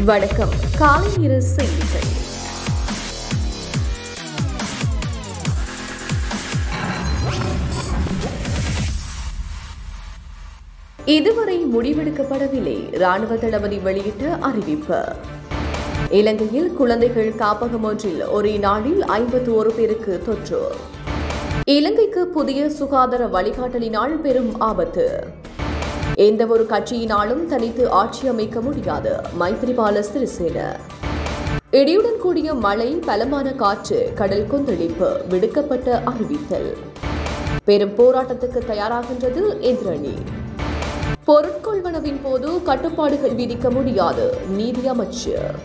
வணக்கம் காலை நேர செய்திகள் இதுவரை முடிவெடுக்கப்படவில்லை ராணுவ தளபதி வெளியிட்ட அறிவிப்பு இலங்கையில் குழந்தைகள் காப்பகம் ஒன்றில் ஒரே நாளில் ஐம்பத்தி ஒரு பேருக்கு தொற்று இலங்கைக்கு புதிய சுகாதார வழிகாட்டலினால் பெரும் ஆபத்து எந்த ஒரு கட்சியினாலும் தனித்து ஆட்சி அமைக்க முடியாது மைத்ரிபால சிறிசேன இடியுடன் கூடிய மழை பலமான காற்று கடல் கொந்தளிப்பு விடுக்கப்பட்ட அறிவித்தல் பெரும் போராட்டத்துக்கு தயாராகின்றது எதிரணி பொருட்கொள்வனவின் போது கட்டுப்பாடுகள் விதிக்க முடியாது நீதி அமைச்சர்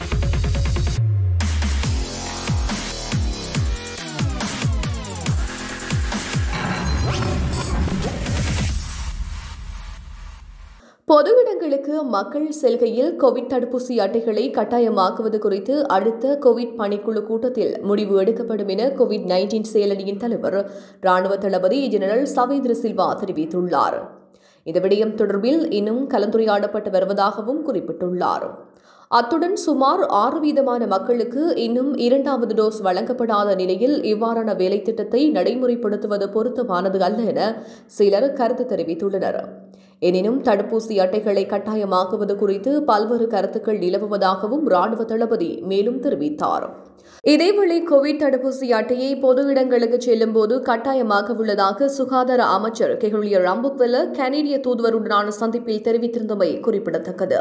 பொது இடங்களுக்கு மக்கள் செல்கையில் கோவிட் தடுப்பூசி அட்டைகளை கட்டாயமாக்குவது குறித்து அடுத்த கோவிட் பணிக்குழு கூட்டத்தில் முடிவு எடுக்கப்படும் என கோவிட் நைன்டீன் செயலணியின் தலைவர் ராணுவ தளபதி ஜெனரல் சவேந்திர சில்வா தெரிவித்துள்ளார் இந்த விடயம் தொடர்பில் இன்னும் கலந்துரையாடப்பட்டு வருவதாகவும் குறிப்பிட்டுள்ளார் அத்துடன் சுமார் ஆறு வீதமான மக்களுக்கு இன்னும் இரண்டாவது டோஸ் வழங்கப்படாத நிலையில் இவ்வாறான வேலை திட்டத்தை நடைமுறைப்படுத்துவது பொருத்தமானது அல்ல என சிலர் கருத்து தெரிவித்துள்ளனர் எனினும் தடுப்பூசி அட்டைகளை கட்டாயமாக்குவது குறித்து பல்வேறு கருத்துக்கள் நிலவுவதாகவும் ராணுவ தளபதி மேலும் தெரிவித்தார் இதேவேளை கோவிட் தடுப்பூசி அட்டையை பொது இடங்களுக்கு செல்லும் போது கட்டாயமாக உள்ளதாக சுகாதார அமைச்சர் கெகுலிய ரம்புக்வெல கனேடிய தூதுவருடனான சந்திப்பில் தெரிவித்திருந்தமை குறிப்பிடத்தக்கது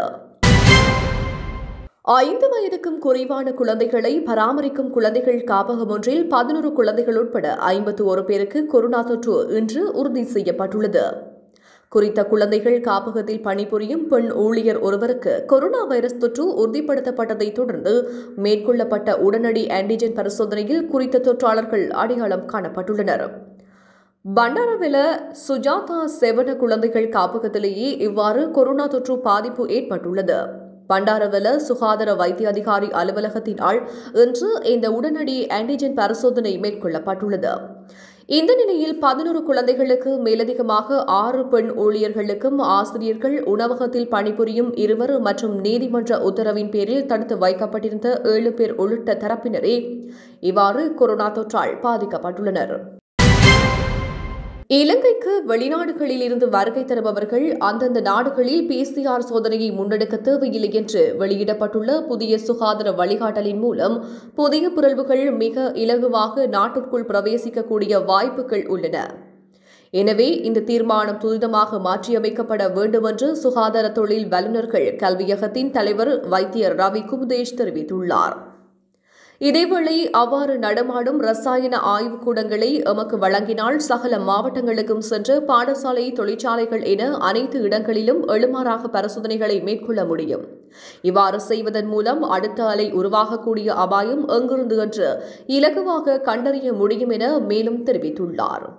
ஐந்து வயதுக்கும் குறைவான குழந்தைகளை பராமரிக்கும் குழந்தைகள் காப்பகம் ஒன்றில் பதினோரு குழந்தைகள் உட்பட ஐம்பத்து ஒரு பேருக்கு கொரோனா தொற்று இன்று உறுதி செய்யப்பட்டுள்ளது குறித்த குழந்தைகள் காப்பகத்தில் பணிபுரியும் பெண் ஊழியர் ஒருவருக்கு கொரோனா வைரஸ் தொற்று உறுதிப்படுத்தப்பட்டதை தொடர்ந்து மேற்கொள்ளப்பட்ட உடனடி ஆன்டிஜென் பரிசோதனையில் குறித்த தொற்றாளர்கள் அடையாளம் காணப்பட்டுள்ளனர் பண்டாரவில சுஜாதா செவன குழந்தைகள் காப்பகத்திலேயே இவ்வாறு கொரோனா தொற்று பாதிப்பு ஏற்பட்டுள்ளது பண்டாரவல சுகாதார வைத்திய அதிகாரி அலுவலகத்தினால் இன்று இந்த உடனடி ஆன்டிஜென் பரிசோதனை மேற்கொள்ளப்பட்டுள்ளது இந்த நிலையில் பதினோரு குழந்தைகளுக்கு மேலதிகமாக ஆறு பெண் ஊழியர்களுக்கும் ஆசிரியர்கள் உணவகத்தில் பணிபுரியும் இருவர் மற்றும் நீதிமன்ற உத்தரவின் பேரில் தடுத்து வைக்கப்பட்டிருந்த ஏழு பேர் உள்ளிட்ட தரப்பினரே இவ்வாறு கொரோனா தொற்றால் பாதிக்கப்பட்டுள்ளனர் இலங்கைக்கு வெளிநாடுகளில் இருந்து வருகை தருபவர்கள் அந்தந்த நாடுகளில் பிசிஆர் சோதனையை முன்னெடுக்க தேவையில்லை என்று வெளியிடப்பட்டுள்ள புதிய சுகாதார வழிகாட்டலின் மூலம் புதிய பிறழ்வுகள் மிக இலகுவாக நாட்டிற்குள் பிரவேசிக்கக்கூடிய வாய்ப்புகள் உள்ளன எனவே இந்த தீர்மானம் துரிதமாக மாற்றியமைக்கப்பட வேண்டும் என்று சுகாதார தொழில் வல்லுநர்கள் கல்வியகத்தின் தலைவர் வைத்தியர் ரவி குமுதேஷ் தெரிவித்துள்ளார் இதேவேளை அவ்வாறு நடமாடும் ரசாயன ஆய்வுக்கூடங்களை எமக்கு வழங்கினால் சகல மாவட்டங்களுக்கும் சென்று பாடசாலை தொழிற்சாலைகள் என அனைத்து இடங்களிலும் எழுமாறாக பரிசோதனைகளை மேற்கொள்ள முடியும் இவ்வாறு செய்வதன் மூலம் அடுத்த அலை உருவாகக்கூடிய அபாயம் எங்கிருந்து என்று இலகுவாக கண்டறிய முடியும் என மேலும் தெரிவித்துள்ளார்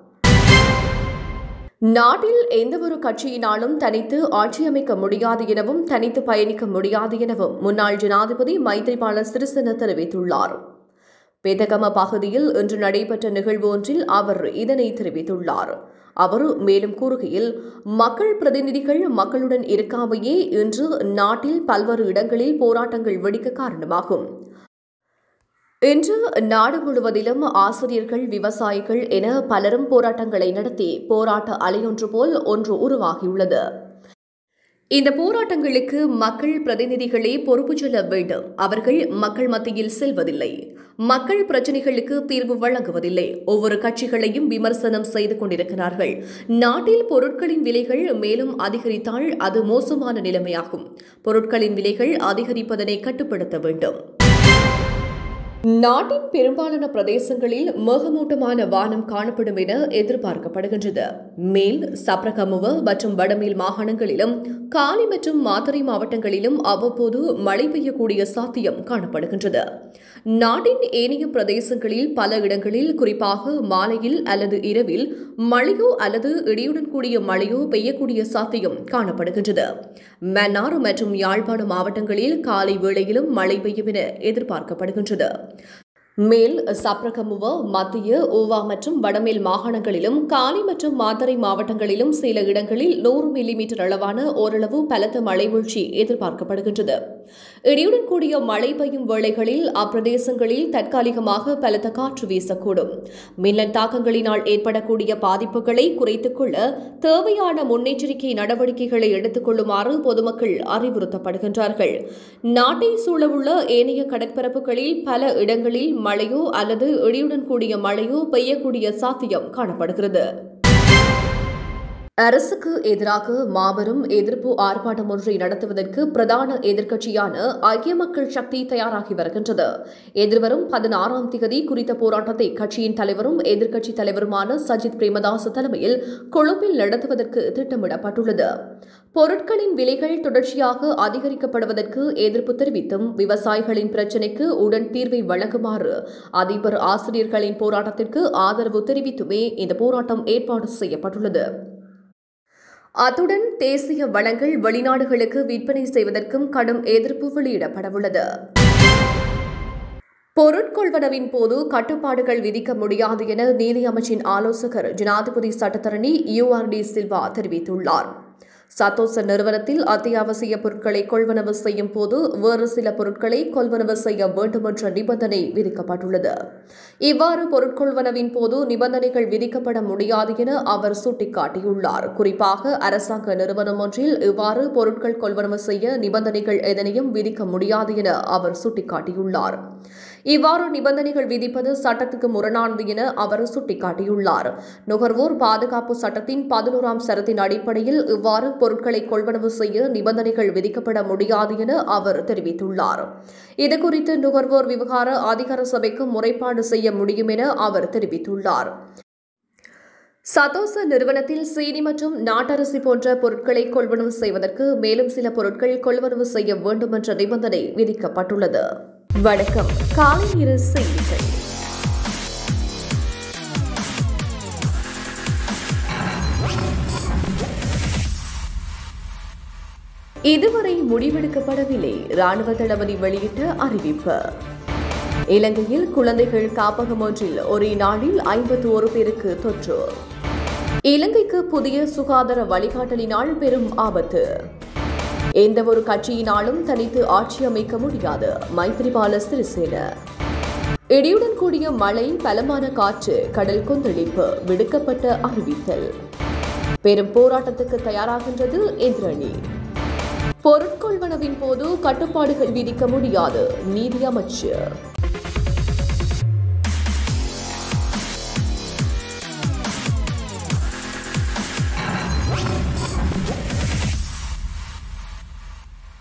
நாட்டில் எந்தவொரு கட்சியினாலும் தனித்து ஆட்சியமைக்க முடியாது எனவும் தனித்து பயணிக்க முடியாது எனவும் முன்னாள் ஜனாதிபதி மைத்ரிபால சிறிசேன தெரிவித்துள்ளார் பெதகம பகுதியில் இன்று நடைபெற்ற நிகழ்வு ஒன்றில் அவர் இதனை தெரிவித்துள்ளார் அவர் மேலும் கூறுகையில் மக்கள் பிரதிநிதிகள் மக்களுடன் இருக்காமையே இன்று நாட்டில் பல்வேறு இடங்களில் போராட்டங்கள் வெடிக்க காரணமாகும் இன்று நாடு முழுவதிலும் ஆசிரியர்கள் விவசாயிகள் என பலரும் போராட்டங்களை நடத்தி போராட்ட அலையொன்று போல் ஒன்று உருவாகியுள்ளது இந்த போராட்டங்களுக்கு மக்கள் பிரதிநிதிகளே பொறுப்பு சொல்ல வேண்டும் அவர்கள் மக்கள் மத்தியில் செல்வதில்லை மக்கள் பிரச்சினைகளுக்கு தீர்வு வழங்குவதில்லை ஒவ்வொரு கட்சிகளையும் விமர்சனம் செய்து கொண்டிருக்கிறார்கள் நாட்டில் பொருட்களின் விலைகள் மேலும் அதிகரித்தால் அது மோசமான நிலைமையாகும் பொருட்களின் விலைகள் அதிகரிப்பதனை கட்டுப்படுத்த வேண்டும் நாட்டின் பெரும்பாலான பிரதேசங்களில் மேகமூட்டமான வானம் காணப்படும் என எதிர்பார்க்கப்படுகின்றது மேல் சப்ரகமுவ மற்றும் வடமேல் மாகாணங்களிலும் காலி மற்றும் மாத்தறை மாவட்டங்களிலும் அவ்வப்போது மழை பெய்யக்கூடிய சாத்தியம் காணப்படுகின்றது நாட்டின் ஏனைய பிரதேசங்களில் பல இடங்களில் குறிப்பாக மாலையில் அல்லது இரவில் மழையோ அல்லது இடியுடன் கூடிய மழையோ பெய்யக்கூடிய சாத்தியம் காணப்படுகின்றது மன்னார் மற்றும் யாழ்ப்பாண மாவட்டங்களில் காலை வேளையிலும் மழை பெய்யும் என எதிர்பார்க்கப்படுகின்றது மேல் சப்ரகமுவ மத்திய ஓவா மற்றும் வடமேல் மாகாணங்களிலும் காலி மற்றும் மாத்தறை மாவட்டங்களிலும் சில இடங்களில் நூறு மில்லிமீட்டர் அளவான ஓரளவு பலத்த மழை வீழ்ச்சி எதிர்பார்க்கப்படுகின்றது இடியுடன் கூடிய மழை பெய்யும் வேளைகளில் அப்பிரதேசங்களில் தற்காலிகமாக பலத்த காற்று வீசக்கூடும் மின்னல் தாக்கங்களினால் ஏற்படக்கூடிய பாதிப்புகளை குறைத்துக் கொள்ள தேவையான முன்னெச்சரிக்கை நடவடிக்கைகளை எடுத்துக் கொள்ளுமாறு பொதுமக்கள் அறிவுறுத்தப்படுகின்றார்கள் நாட்டை சூழவுள்ள ஏனைய கடற்பரப்புகளில் பல இடங்களில் மழையோ அல்லது இடியுடன் கூடிய மழையோ பெய்யக்கூடிய சாத்தியம் காணப்படுகிறது அரசுக்கு எதிராக மாபெரும் எதிர்ப்பு ஆர்ப்பாட்டம் ஒன்றை நடத்துவதற்கு பிரதான எதிர்க்கட்சியான ஐக்கிய மக்கள் சக்தி தயாராகி வருகின்றது எதிர்வரும் பதினாறாம் தேதி குறித்த போராட்டத்தை கட்சியின் தலைவரும் எதிர்க்கட்சித் தலைவருமான சஜித் பிரேமதாஸ் தலைமையில் கொழும்பில் நடத்துவதற்கு திட்டமிடப்பட்டுள்ளது பொருட்களின் விலைகள் தொடர்ச்சியாக அதிகரிக்கப்படுவதற்கு எதிர்ப்பு தெரிவித்தும் விவசாயிகளின் பிரச்சினைக்கு உடன் தீர்வை வழங்குமாறு அதிபர் ஆசிரியர்களின் போராட்டத்திற்கு ஆதரவு தெரிவித்துமே இந்த போராட்டம் ஏற்பாடு செய்யப்பட்டுள்ளது அத்துடன் தேசிய வளங்கள் வெளிநாடுகளுக்கு விற்பனை செய்வதற்கும் கடும் எதிர்ப்பு வெளியிடப்படவுள்ளது பொருட்கொள்வனவின் போது கட்டுப்பாடுகள் விதிக்க முடியாது என நீதி அமைச்சின் ஆலோசகர் ஜனாதிபதி சட்டத்தரணி யூஆர்டி சில்வா தெரிவித்துள்ளார் சத்தோச நிறுவனத்தில் அத்தியாவசிய பொருட்களை கொள்வனவு செய்யும் போது வேறு சில பொருட்களை கொள்வனவு செய்ய வேண்டும் என்ற நிபந்தனை விதிக்கப்பட்டுள்ளது இவ்வாறு பொருட்கொள்வனவின் போது நிபந்தனைகள் விதிக்கப்பட முடியாது என அவர் சுட்டிக்காட்டியுள்ளார் குறிப்பாக அரசாங்க நிறுவனம் ஒன்றில் இவ்வாறு பொருட்கள் கொள்வனவு செய்ய நிபந்தனைகள் எதனையும் விதிக்க முடியாது என அவர் சுட்டிக்காட்டியுள்ளார் இவ்வாறு நிபந்தனைகள் விதிப்பது சட்டத்துக்கு முரணானது என அவர் சுட்டிக்காட்டியுள்ளார் நுகர்வோர் பாதுகாப்பு சட்டத்தின் பதினோராம் சரத்தின் அடிப்படையில் இவ்வாறு பொருட்களை கொள்வனவு செய்ய நிபந்தனைகள் விதிக்கப்பட முடியாது என அவர் தெரிவித்துள்ளார் இதுகுறித்து நுகர்வோர் விவகார அதிகார சபைக்கு முறைப்பாடு செய்ய முடியும் என அவர் தெரிவித்துள்ளார் சதோச நிறுவனத்தில் சீனி மற்றும் நாட்டரசி போன்ற பொருட்களை கொள்வனவு செய்வதற்கு மேலும் சில பொருட்கள் கொள்வனவு செய்ய வேண்டும் என்ற நிபந்தனை விதிக்கப்பட்டுள்ளது வணக்கம் காலை இரு செய்திகள் இதுவரை முடிவெடுக்கப்படவில்லை ராணுவ தளபதி வெளியிட்ட அறிவிப்பு இலங்கையில் குழந்தைகள் காப்பகம் ஒன்றில் ஒரே நாளில் ஐம்பத்தி ஒரு பேருக்கு தொற்று இலங்கைக்கு புதிய சுகாதார வழிகாட்டலினால் பெரும் ஆபத்து எந்த ஒரு கட்சியினாலும் தனித்து ஆட்சி அமைக்க முடியாது மைத்ரிபால சிறிசேன இடியுடன் கூடிய மழை பலமான காற்று கடல் கொந்தளிப்பு விடுக்கப்பட்ட அறிவித்தல் பெரும் போராட்டத்துக்கு தயாராகின்றது எதிரணி பொருட்கொள்வனவின் போது கட்டுப்பாடுகள் விதிக்க முடியாது நீதி அமைச்சர்